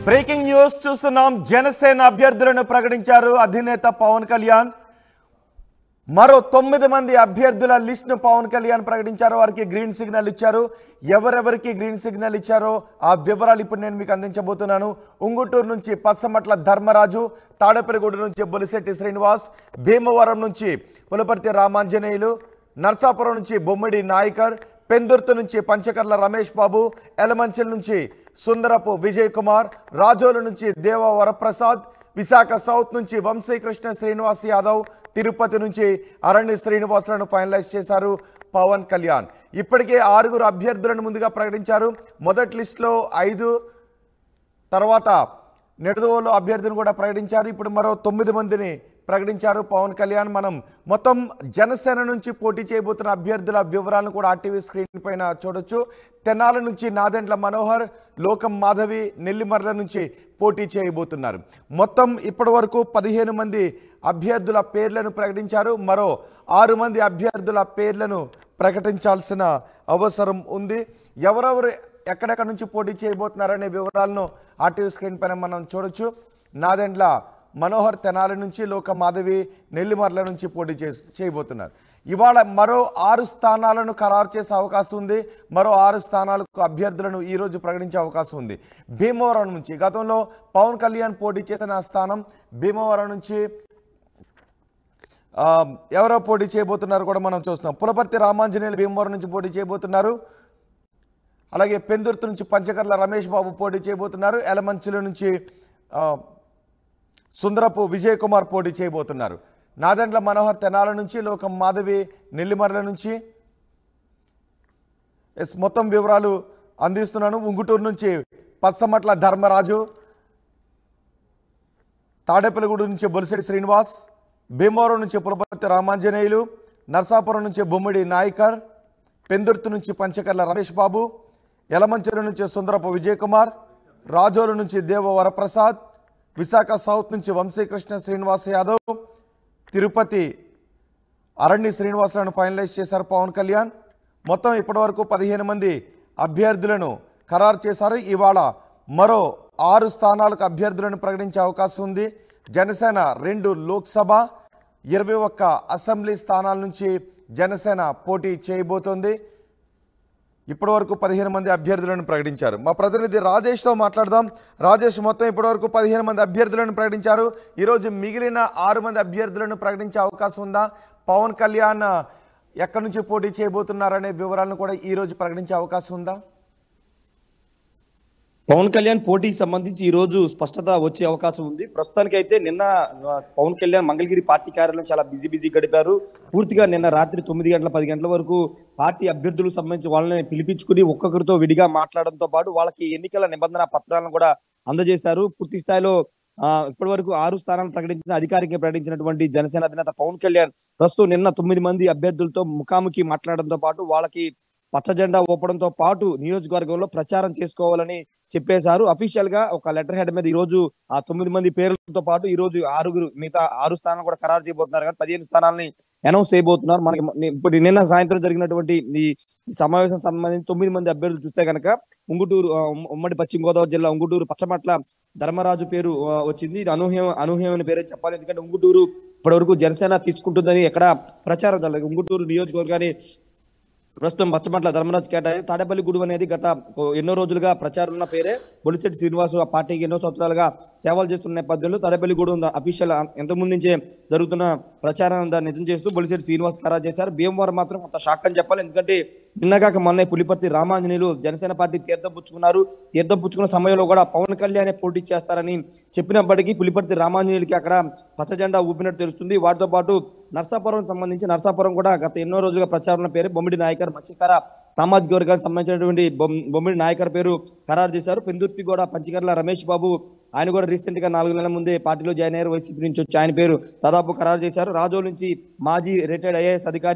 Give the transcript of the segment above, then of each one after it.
Breaking news చూస్తున్నాం జనసేన అభ్యర్థులను ప్రకటించారు అధినేత పవన్ కళ్యాణ్ మరో తొమ్మిది మంది అభ్యర్థుల లిస్ట్ను పవన్ కళ్యాణ్ ప్రకటించారు వారికి గ్రీన్ సిగ్నల్ ఇచ్చారు ఎవరెవరికి గ్రీన్ సిగ్నల్ ఇచ్చారో ఆ వివరాలు ఇప్పుడు నేను మీకు అందించబోతున్నాను ఉంగుటూరు నుంచి పచ్చమట్ల ధర్మరాజు తాడేపల్లిగూడ నుంచి బొలిశెట్టి శ్రీనివాస్ భీమవరం నుంచి పులపర్తి రామాంజనేయులు నర్సాపురం నుంచి బొమ్మిడి నాయకర్ పెందుర్తి నుంచి పంచకర్ల రమేష్ బాబు ఎలమంచిల్ నుంచి సుందరపు విజయ్ కుమార్ రాజోలు నుంచి దేవ వరప్రసాద్ విశాఖ సౌత్ నుంచి వంశీకృష్ణ శ్రీనివాస్ యాదవ్ తిరుపతి నుంచి అరణ్య శ్రీనివాసులను ఫైనలైజ్ చేశారు పవన్ కళ్యాణ్ ఇప్పటికే ఆరుగురు అభ్యర్థులను ముందుగా ప్రకటించారు మొదటి లిస్టులో ఐదు తర్వాత నెడదవోలు అభ్యర్థిని కూడా ప్రకటించారు ఇప్పుడు మరో తొమ్మిది మందిని ప్రకటించారు పవన్ కళ్యాణ్ మనం మొత్తం జనసేన నుంచి పోటీ చేయబోతున్న అభ్యర్థుల వివరాలను కూడా ఆర్టీవీ స్క్రీన్ పైన చూడొచ్చు తెనాలి నుంచి నాదెండ్ల మనోహర్ లోకం మాధవి నెల్లిమర్ల నుంచి పోటీ చేయబోతున్నారు మొత్తం ఇప్పటి వరకు పదిహేను మంది అభ్యర్థుల పేర్లను ప్రకటించారు మరో ఆరు మంది అభ్యర్థుల పేర్లను ప్రకటించాల్సిన అవసరం ఉంది ఎవరెవరు ఎక్కడెక్కడ నుంచి పోటీ చేయబోతున్నారనే వివరాలను ఆర్టీవీ స్క్రీన్ పైన మనం చూడొచ్చు నాదెండ్ల మనోహర్ తెనాలి నుంచి లోక మాధవి నెల్లిమర్ల నుంచి పోటీ చే చేయబోతున్నారు ఇవాళ మరో ఆరు స్థానాలను ఖరారు చేసే అవకాశం ఉంది మరో ఆరు స్థానాలకు అభ్యర్థులను ఈరోజు ప్రకటించే అవకాశం ఉంది భీమవరం నుంచి గతంలో పవన్ కళ్యాణ్ పోటీ చేసిన స్థానం భీమవరం నుంచి ఆ, ఎవరో పోటీ చేయబోతున్నారు కూడా మనం చూస్తున్నాం పులపర్తి రామాంజనేయులు భీమవరం నుంచి పోటీ చేయబోతున్నారు అలాగే పెందుర్తి నుంచి పంచకర్ల రమేష్ బాబు పోటీ చేయబోతున్నారు ఎలమంచుల నుంచి ఆ, సుందరపు విజయ్ కుమార్ పోటీ చేయబోతున్నారు నాదెండ్ల మనోహర్ తెనాల నుంచి లోకం మాధవి నెల్లిమర్ల నుంచి ఎస్ మొత్తం వివరాలు అందిస్తున్నాను ఉంగుటూరు నుంచి పచ్చమట్ల ధర్మరాజు తాడేపల్లిగూడు నుంచి బొలిశెట్టి శ్రీనివాస్ భీమవరం నుంచి పులపర్తి రామాంజనేయులు నర్సాపురం నుంచి బొమ్మిడి నాయకర్ పెందుర్తి నుంచి పంచకర్ల రమేష్ బాబు యలమంచిలి నుంచి సుందరపు విజయ్ కుమార్ రాజోలు నుంచి దేవ వరప్రసాద్ విశాఖ సౌత్ నుంచి వంశీకృష్ణ శ్రీనివాస్ యాదవ్ తిరుపతి అరణ్య శ్రీనివాసులను ఫైనలైజ్ చేశారు పవన్ కళ్యాణ్ మొత్తం ఇప్పటివరకు పదిహేను మంది అభ్యర్థులను ఖరారు చేశారు ఇవాళ మరో ఆరు స్థానాలకు అభ్యర్థులను ప్రకటించే అవకాశం ఉంది జనసేన రెండు లోక్సభ ఇరవై ఒక్క అసెంబ్లీ స్థానాల నుంచి జనసేన పోటీ చేయబోతోంది ఇప్పటివరకు పదిహేను మంది అభ్యర్థులను ప్రకటించారు మా ప్రతినిధి రాజేష్తో మాట్లాడదాం రాజేష్ మొత్తం ఇప్పటివరకు పదిహేను మంది అభ్యర్థులను ప్రకటించారు ఈరోజు మిగిలిన ఆరు మంది అభ్యర్థులను ప్రకటించే అవకాశం ఉందా పవన్ కళ్యాణ్ ఎక్కడి నుంచి పోటీ చేయబోతున్నారనే వివరాలను కూడా ఈరోజు ప్రకటించే అవకాశం ఉందా పవన్ కళ్యాణ్ పోటీకి సంబంధించి ఈ రోజు స్పష్టత వచ్చే అవకాశం ఉంది ప్రస్తుతానికి అయితే నిన్న ఆ, పవన్ కళ్యాణ్ మంగళగిరి పార్టీ కార్యాలయం చాలా బిజీ బిజీ గడిపారు పూర్తిగా నిన్న రాత్రి తొమ్మిది గంటల పది గంటల వరకు పార్టీ అభ్యర్థులకు సంబంధించి వాళ్ళని పిలిపించుకుని ఒక్కొక్కరితో విడిగా మాట్లాడడంతో పాటు వాళ్ళకి ఎన్నికల నిబంధన పత్రాలను కూడా అందజేశారు పూర్తి స్థాయిలో ఆ, ఇప్పటి వరకు ఆరు స్థానాలు ప్రకటించిన అధికారికంగా ప్రకటించినటువంటి జనసేన అధినేత పవన్ కళ్యాణ్ ప్రస్తుతం నిన్న తొమ్మిది మంది అభ్యర్థులతో ముఖాముఖి మాట్లాడడంతో పాటు వాళ్ళకి పచ్చ జెండా ఊపడంతో పాటు నియోజకవర్గంలో ప్రచారం చేసుకోవాలని చెప్పేశారు అఫీషియల్ గా ఒక లెటర్ హెడ్ మీద ఈ రోజు ఆ తొమ్మిది మంది పేర్లతో పాటు ఈ రోజు ఆరుగురు మిగతా ఆరు స్థానాలు కూడా ఖరారు చేయబోతున్నారు కానీ పదిహేను స్థానాలని అనౌన్స్ చేయబోతున్నారు మనకి ని- ఇప్పుడు నిన్న సాయంత్రం జరిగినటువంటి ఈ ఈ సమావేశం సంబంధించి తొమ్మిది మంది అభ్యర్థులు చూస్తే కనుక ఉంగుటూరు ఆ, ఉమ్- ఉమ్మడి పశ్చిమ గోదావరి జిల్లా ఉంగుటూరు పచ్చమట్ల ధర్మరాజు పేరు ఆ, వచ్చింది ఇది అనూహ్యం అనూహ్యమైన పేరే చెప్పాలి ఎందుకంటే ఉంగుటూరు ఇప్పటివరకు జనసేన తీసుకుంటుందని ఎక్కడ ప్రచారం జరగలేదు ఉంగుటూరు నియోజకవర్గాన్ని ప్రస్తుతం పచ్చమట్ల ధర్మరాజ్ కేటాయి తాడేపల్లి గుడి అనేది గత ఓ- ఎన్నో రోజులుగా ప్రచారం ఉన్న పేరే బొలిశెట్టి శ్రీనివాసు ఆ పార్టీకి ఎన్నో సంవత్సరాలుగా సేవలు చేస్తున్న నేపథ్యంలో తాడేపల్లి గుడి అఫీషియల్ ఎంతకుముందు నుంచే జరుగుతున్న ప్రచారాన్ని దాన్ని నిజం చేస్తూ బొలిశెట్టి శ్రీనివాస్ ఖరారు చేశారు భీమవరం మాత్రం కొంత షాక్ అని చెప్పాలి ఎందుకంటే నిన్నగాక మొన్న పులిపర్తి రామాంజనేయులు జనసేన పార్టీ తీర్థం పుచ్చుకున్నారు తీర్థం పుచ్చుకున్న సమయంలో కూడా పవన్ కళ్యాణ్ పోటీ చేస్తారని చెప్పినప్పటికీ పులిపర్తి రామాంజనేయులకి అక్కడ పచ్చ జెండా ఊపినట్టు తెలుస్తుంది వాటితో పాటు నర్సాపురం సంబంధించి నర్సాపురం కూడా గత ఎన్నో రోజులుగా ప్రచారం ఉన్న పేరు బొమ్మిడి నాయకర్ మత్స్యకార సామాజిక వర్గానికి సంబంధించినటువంటి బొమ్- బొమ్మిడి నాయకర్ పేరు ఖరారు చేశారు పెందుర్తి కూడా పంచకర్ల రమేష్ బాబు ఆయన కూడా రీసెంట్ గా నాలుగు నెలల ముందే పార్టీలో జాయిన్ అయ్యారు వైసీపీ నుంచి వచ్చి ఆయన పేరు దాదాపు ఖరారు చేశారు రాజోల్ నుంచి మాజీ రిటైర్డ్ ఐఏఎస్ అధికారి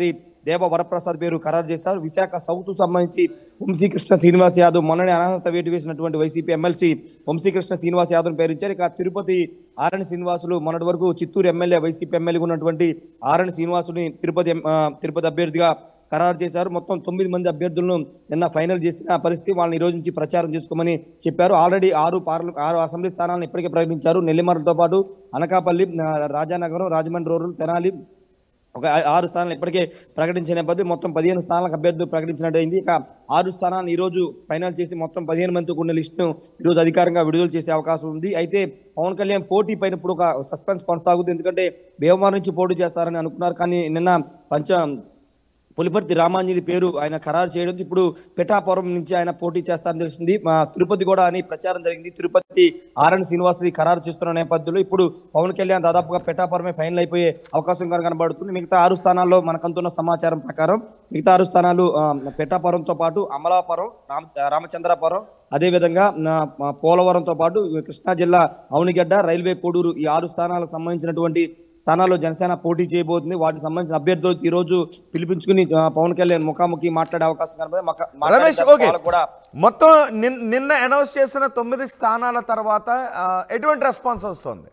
దేవ వరప్రసాద్ పేరు ఖరారు చేశారు విశాఖ సౌత్ సంబంధించి వంశీకృష్ణ శ్రీనివాస్ యాదవ్ మొన్ననే అనర్హత వేటు వేసినటువంటి వైసీపీ ఎమ్మెల్సీ వంశీకృష్ణ శ్రీనివాస్ యాదవ్ పేరించారు ఇక తిరుపతి ఆరణి శ్రీనివాసులు మొన్నటి వరకు చిత్తూరు ఎమ్మెల్యే వైసీపీ ఎమ్మెల్యేగా ఉన్నటువంటి ఆరణి శ్రీనివాసుని తిరుపతి ఎం- ఆ, తిరుపతి అభ్యర్థిగా ఖరారు చేశారు మొత్తం తొమ్మిది మంది అభ్యర్థులను నిన్న ఫైనల్ చేసిన పరిస్థితి వాళ్ళని ఈ రోజు నుంచి ప్రచారం చేసుకోమని చెప్పారు ఆల్రెడీ ఆరు పార్ల ఆరు అసెంబ్లీ స్థానాలను ఇప్పటికే ప్రకటించారు నెల్లిమర్లతో పాటు అనకాపల్లి ఆ, రాజానగరం రాజమండ్రి రూరల్ తెనాలి ఒక ఆ- ఆరు స్థానాలు ఇప్పటికే ప్రకటించిన నేపథ్యం మొత్తం పదిహేను స్థానాలకు అభ్యర్థులు ప్రకటించినట్టు అయింది ఇక ఆరు స్థానాలను ఈ రోజు ఫైనల్ చేసి మొత్తం పదిహేను మందితో కూడిన లిస్టును ఈ రోజు అధికారంగా విడుదల చేసే అవకాశం ఉంది అయితే పవన్ కళ్యాణ్ పోటీ పైన ఇప్పుడు ఒక సస్పెన్స్ కొనసాగుతుంది ఎందుకంటే భీమవరం నుంచి పోటీ చేస్తారని అనుకున్నారు కానీ నిన్న పంచ పులిపర్తి రామాంజలి పేరు ఆయన ఖరారు చేయడం ఇప్పుడు పిఠాపురం నుంచి ఆయన పోటీ చేస్తారని తెలుస్తుంది మా తిరుపతి కూడా అని ప్రచారం జరిగింది తిరుపతి ఆర్ఎన్ శ్రీనివాసది ఖరారు చేస్తున్న నేపథ్యంలో ఇప్పుడు పవన్ కళ్యాణ్ దాదాపుగా పిఠాపురమే ఫైనల్ అయిపోయే అవకాశం కనుక కనబడుతుంది మిగతా ఆరు స్థానాల్లో మనకంతున్న సమాచారం ప్రకారం మిగతా ఆరు స్థానాలు ఆ, పిఠాపురంతో పాటు అమలాపురం రామ రామచంద్రపురం అదేవిధంగా ఆ, మా పోలవరంతో పాటు కృష్ణా జిల్లా అవునిగడ్డ రైల్వే కోడూరు ఈ ఆరు స్థానాలకు సంబంధించినటువంటి స్థానాల్లో జనసేన పోటీ చేయబోతుంది వాటికి సంబంధించిన అభ్యర్థులు ఈ రోజు పిలిపించుకుని ఆ, పవన్ కళ్యాణ్ ముఖాముఖి మాట్లాడే అవకాశం కనబడింది మక- మాట్లాడే రమేష్ ఓకే వాళ్ళకు కూడా మొత్తం నిన్- నిన్న అనౌన్స్ చేసిన తొమ్మిది స్థానాల తర్వాత ఆ, ఎటువంటి రెస్పాన్స్ వస్తుంది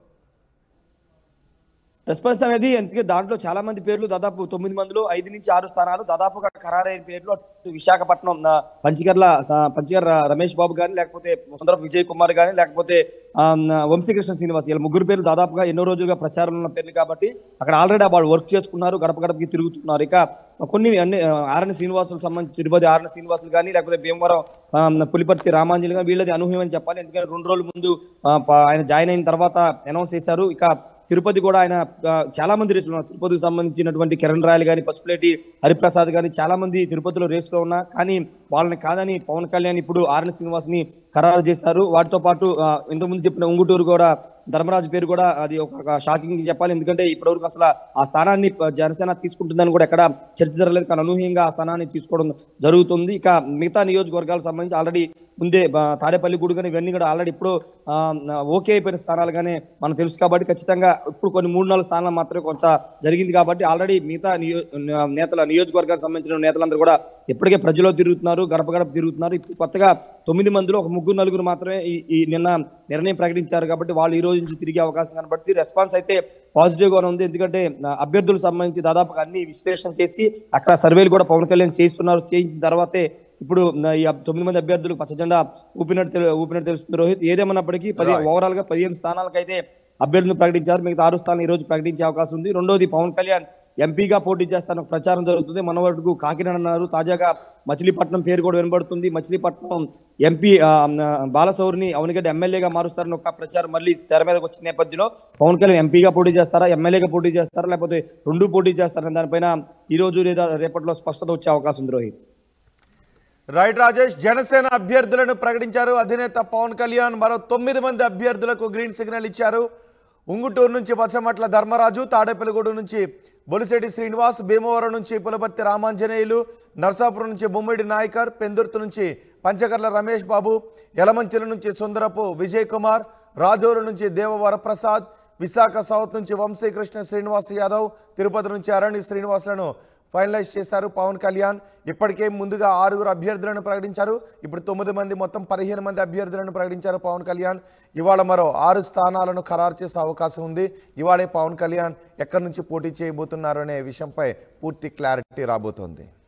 రెస్పాన్స్ అనేది అందుకే దాంట్లో చాలా మంది పేర్లు దాదాపు తొమ్మిది మందిలో ఐదు నుంచి ఆరు స్థానాలు దాదాపుగా ఖరారైన పేర్లు అటు విశాఖపట్నం ఆ, పంచకర్ల స- పంచకర్ల రమేష్ బాబు గాని లేకపోతే సుందరపు విజయ్ కుమార్ గాని లేకపోతే ఆ, వంశీకృష్ణ శ్రీనివాస్ ఇలా ముగ్గురు పేర్లు దాదాపుగా ఎన్నో రోజులుగా ప్రచారంలో ఉన్న పేర్లు కాబట్టి అక్కడ ఆల్రెడీ వాళ్ళు వర్క్ చేసుకున్నారు గడప గడపకి తిరుగుతున్నారు ఇక కొన్ని అన్ని ఆర్ఎన్ శ్రీనివాసులకు సంబంధించి తిరుపతి ఆర్ఎన్ శ్రీనివాసులు కానీ లేకపోతే భీమవరం ఆ, పులిపర్తి రామాంజలి కానీ వీళ్ళది అనూహ్యం అని చెప్పాలి ఎందుకంటే రెండు రోజుల ముందు ఆ, ప- ఆయన జాయిన్ అయిన తర్వాత అనౌన్స్ చేశారు ఇక తిరుపతి కూడా ఆయన ఆ, చాలా మంది రేసులో ఉన్నారు తిరుపతికి సంబంధించినటువంటి కిరణ్ రాయలు కానీ పసుపులేటి హరిప్రసాద్ కానీ చాలా మంది తిరుపతిలో రేసులో ఉన్నా కానీ వాళ్ళని కాదని పవన్ కళ్యాణ్ ఇప్పుడు ఆర్ఎన్ శ్రీనివాస్ ని ఖరారు చేశారు వాటితో పాటు ఆ, ఇంతకుముందు చెప్పిన ఉంగుటూరు కూడా ధర్మరాజు పేరు కూడా అది ఒక షాకింగ్ చెప్పాలి ఎందుకంటే ఇప్పటివరకు అసలు ఆ స్థానాన్ని ప- జనసేన తీసుకుంటుందని కూడా ఎక్కడ చర్చ జరగలేదు కానీ అనూహ్యంగా ఆ స్థానాన్ని తీసుకోవడం జరుగుతుంది ఇక మిగతా నియోజకవర్గాలకు సంబంధించి ఆల్రెడీ ముందే బ- తాడేపల్లి గుడి కానీ ఇవన్నీ కూడా ఆల్రెడీ ఇప్పుడు ఆ, ఓకే అయిపోయిన స్థానాలుగానే మనకు తెలుసు కాబట్టి ఖచ్చితంగా ఇప్పుడు కొన్ని మూడు నాలుగు స్థానాలు మాత్రమే కొంత జరిగింది కాబట్టి ఆల్రెడీ మిగతా నియో నేతల నియోజకవర్గానికి సంబంధించిన నేతలందరూ కూడా ఇప్పటికే ప్రజల్లో తిరుగుతున్నారు గడప గడప తిరుగుతున్నారు ఇప్పుడు కొత్తగా తొమ్మిది మందిలో ఒక ముగ్గురు నలుగురు మాత్రమే ఈ ఈ నిన్న నిర్ణయం ప్రకటించారు కాబట్టి వాళ్ళు ఈ రోజు నుంచి తిరిగే అవకాశం కనబడుతుంది రెస్పాన్స్ అయితే పాజిటివ్ గానే ఉంది ఎందుకంటే ఆ, అభ్యర్థులకు సంబంధించి దాదాపుగా అన్ని విశ్లేషణ చేసి అక్కడ సర్వేలు కూడా పవన్ కళ్యాణ్ చేస్తున్నారు చేయించిన తర్వాతే ఇప్పుడు నా ఈ అబ్- తొమ్మిది మంది అభ్యర్థులకు పచ్చజెండా ఊపినట్టు తెలు- ఊపినట్టు తెలుస్తుంది రోహిత్ ఏదేమన్నప్పటికీ పది Right. ఓవరాల్ గా పదిహేను స్థానాలకైతే అభ్యర్థులను ప్రకటించారు మిగతా ఆరు స్థానాలు ఈ రోజు ప్రకటించే అవకాశం ఉంది రెండోది పవన్ కళ్యాణ్ ఎంపీగా పోటీ చేస్తాను ప్రచారం జరుగుతుంది మన వరకు కాకినాడ అన్నారు తాజాగా మచిలీపట్నం పేరు కూడా వినబడుతుంది మచిలీపట్నం ఎంపీ ఆ, ఆ, బాలసౌరిని అవనిగడ్డ ఎమ్మెల్యేగా మారుస్తారని ఒక ప్రచారం మళ్ళీ తెర మీదకి వచ్చిన నేపథ్యంలో పవన్ కళ్యాణ్ ఎంపీగా పోటీ చేస్తారా ఎమ్మెల్యేగా పోటీ చేస్తారా లేకపోతే రెండు పోటీ చేస్తారని దానిపైన ఈ రోజు లేదా రేపట్లో స్పష్టత వచ్చే అవకాశం ఉంది రోహిత్ రైట్ రాజేష్ జనసేన అభ్యర్థులను ప్రకటించారు అధినేత పవన్ కళ్యాణ్ మరో తొమ్మిది మంది అభ్యర్థులకు గ్రీన్ సిగ్నల్ ఇచ్చారు ఉంగుటూరు నుంచి పచ్చమట్ల ధర్మరాజు తాడేపల్లిగూడు నుంచి బొలిశెట్టి శ్రీనివాస్ భీమవరం నుంచి పులపర్తి రామాంజనేయులు నర్సాపురం నుంచి బొమ్మిడి నాయకర్ పెందుర్తి నుంచి పంచకర్ల రమేష్ బాబు యలమంచిల నుంచి సుందరపు విజయ్ కుమార్ రాజోరు నుంచి దేవవరప్రసాద్ విశాఖ సౌత్ నుంచి వంశీకృష్ణ శ్రీనివాస్ యాదవ్ తిరుపతి నుంచి అరణి శ్రీనివాసులను ఫైనలైజ్ చేశారు పవన్ కళ్యాణ్ ఇప్పటికే ముందుగా ఆరుగురు అభ్యర్థులను ప్రకటించారు ఇప్పుడు తొమ్మిది మంది మొత్తం పదిహేను మంది అభ్యర్థులను ప్రకటించారు పవన్ కళ్యాణ్ ఇవాళ మరో ఆరు స్థానాలను ఖరారు చేసే అవకాశం ఉంది ఇవాళే పవన్ కళ్యాణ్ ఎక్కడి నుంచి పోటీ చేయబోతున్నారు అనే విషయంపై పూర్తి క్లారిటీ రాబోతోంది